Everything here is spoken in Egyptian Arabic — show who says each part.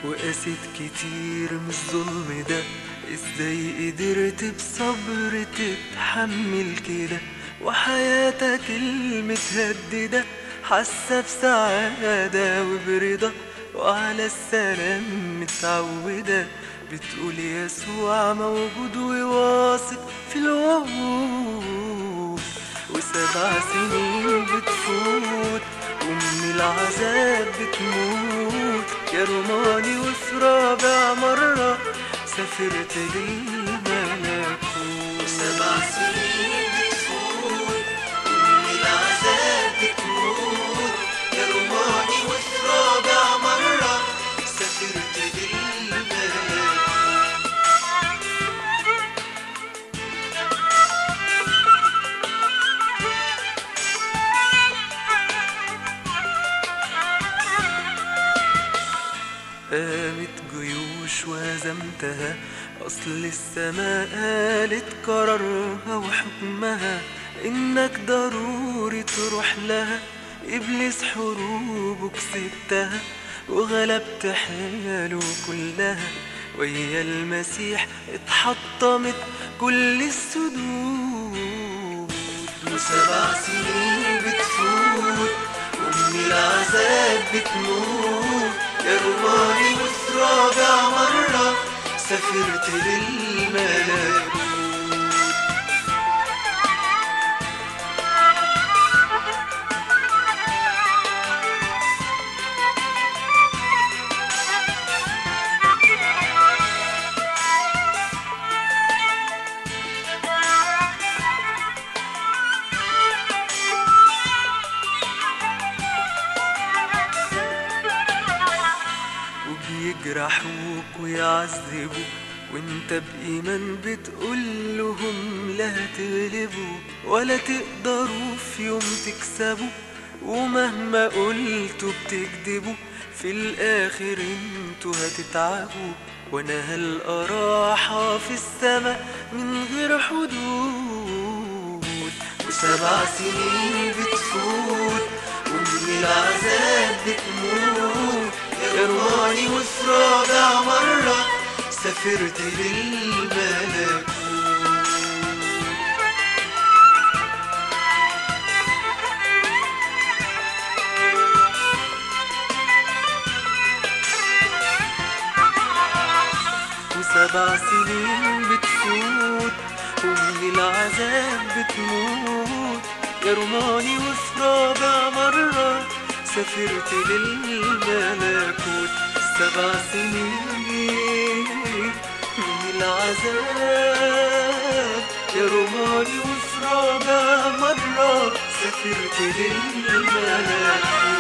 Speaker 1: وقاسيت كتير من الظلم ده ازاي قدرت بصبر تتحمل كده وحياتك المتهددة حاسة بسعادة وبرضا وعلى السلام متعودة بتقول يسوع موجود وواثق في الوعود وسبع سنين بتفوت ومن العذاب بتموت يا روماني وفي رابع مرة سافرت للملكوت وسبع سنين بتفوت ومن العذاب بتموت يا روماني وفي رابع مرة سافرت للملكوت قامت جيوش وهزمتها أصل السماء قالت قرارها وحكمها إنك ضروري تروح لها إبليس حروبه كسبتها وغلبت حياله كلها ويا المسيح اتحطمت كل السدود وسبع سنين بتفوت ومن العذاب بتموت يا روماني وفي رابع مرة سافرت للملكوت وبيجرحوك ويعذبوك وانت بإيمان بتقول لهم لا تغلبوا ولا تقدروا في يوم تكسبوا ومهما قلتوا بتكذبوا في الآخر انتوا هتتعبوا وانا هلقى راحة في السماء من غير حدود وسبع سنين بتفوت ومن العذاب بتموت يا روماني وفي رابع مرة سافرت للملكوت وسبع سنين بتفوت ومن العذاب بتموت يا روماني وفي رابع مرة سافرت للملكوت سبع سنين من العذاب يا روماني وفي رابع مرة سافرت للملكوت